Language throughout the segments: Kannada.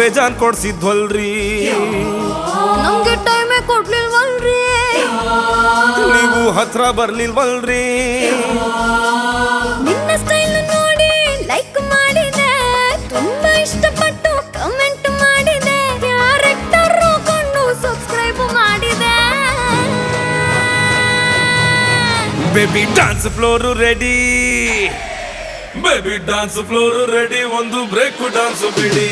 ಬೇಜಾನ್ ಕೊಡ್ಸಿದ್ವಲ್ರಿ ನಮ್ಗೆ ಟೈಮೇ ಕೊಡ್ಲಿಲ್ವಲ್ರಿ ನೀವು ಹತ್ರ ಬರ್ಲಿಲ್ವಲ್ರಿ ನಿನ್ನ ಸ್ಟೈಲ್ ನೋಡಿ ಲೈಕ್ ಮಾಡಿದೆ ತುಂಬಾ ಇಷ್ಟಪಟ್ಟು ಕಮೆಂಟ್ ಮಾಡಿದೆ ಕ್ಯಾರೆಕ್ಟರ್ ಕೊಂಡು ಸಬ್ಸ್ಕ್ರೈಬ್ ಮಾಡಿದೆ baby dance floor ready baby dance floor ready ಒಂದು ಬ್ರೇಕ್ ಡಾನ್ಸ್ ಬಿಡಿ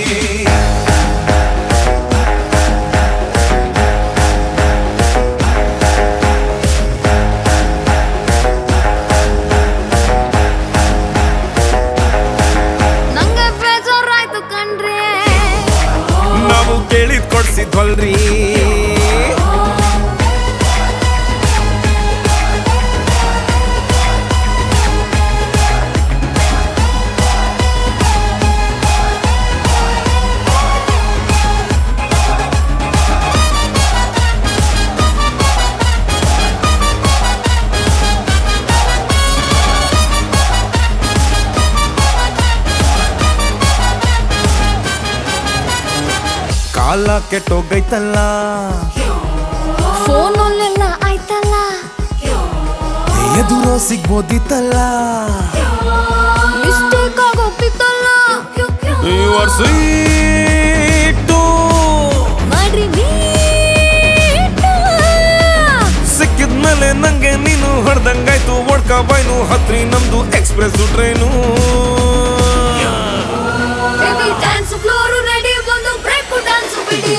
ನಂಗೆ ಬೇಜಾರಾಯ್ತು ಕಣ್ರಿ ನಾವು ಕೇಳಿದ್ ಕೊಡ್ಸಿದ್ವಲ್ರಿ ಕಾಲ ಕೆಟ್ಟೋಗೈತಲ್ಲ ಫೋನಲ್ಲೆಲ್ಲ ಆಯ್ತಲ್ಲ ಎದುರೋ ಸಿಗ್ಬೋದಿತ್ತಲ್ಲ ಮಿಸ್ಟೇಕ್ ಆಗೋಗ್ತಿತ್ತಲ್ಲ ಯು ಆರ್ ಸ್ವೀಟ್ ಮಾಡ್ರಿ meet. ಸಿಕ್ಕಿದ್ಮೇಲೆ ನಂಗೆ ನೀನು ಹೊಡ್ದಂಗಾಯ್ತು ಒಡ್ಕ ಬಾಯ್ನು ಹತ್ರಿ ನಮ್ದು express train Baby dance floor ready ಒಂದು ಬ್ರೇಕ್ ಡಾನ್ಸ್ ಬಿಡಿ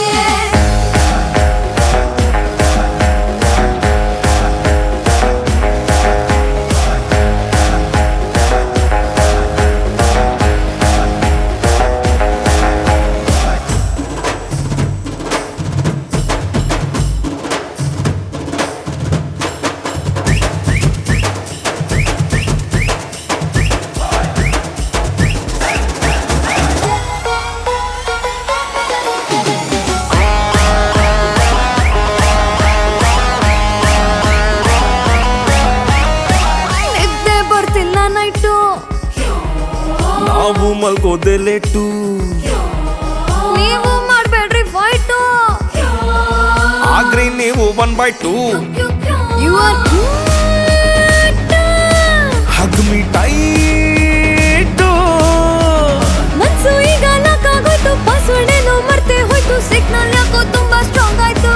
ನಿದ್ದೆ ಬರ್ತಿಲ್ಲ ನೈಟು ನಾವು ಮಲ್ಗೋದೆ ಲೇಟು ನೀವು ಮಾಡ್ಬೇಡ್ರಿ ಫೈಟು ಆಗ್ರಿ ನೀವು one by two you are hug me tight ಮನ್ಸು ಈಗ ಲಾಕ್ ಆಗೋಯ್ತು ಪಾಸ್ವರ್ಡ್ ಏನೋ ಮರ್ತೆ ಹೋಯ್ತು ಸಿಗ್ನಲ್ ಯಾಕೋ ತುಂಬಾ ಸ್ಟ್ರಾಂಗ್ ಆಯ್ತು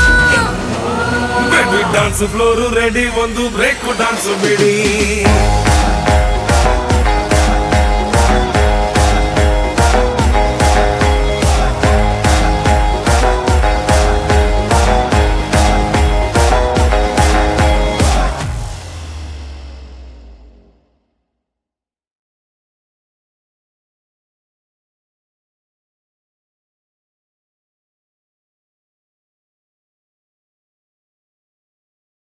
ಬೇಬಿ ಡಾನ್ಸ್ ಫ್ಲೋರ್ ರೆಡಿ ಒಂದು ಬ್ರೇಕ್ ಡಾನ್ಸ್ ಬಿಡಿ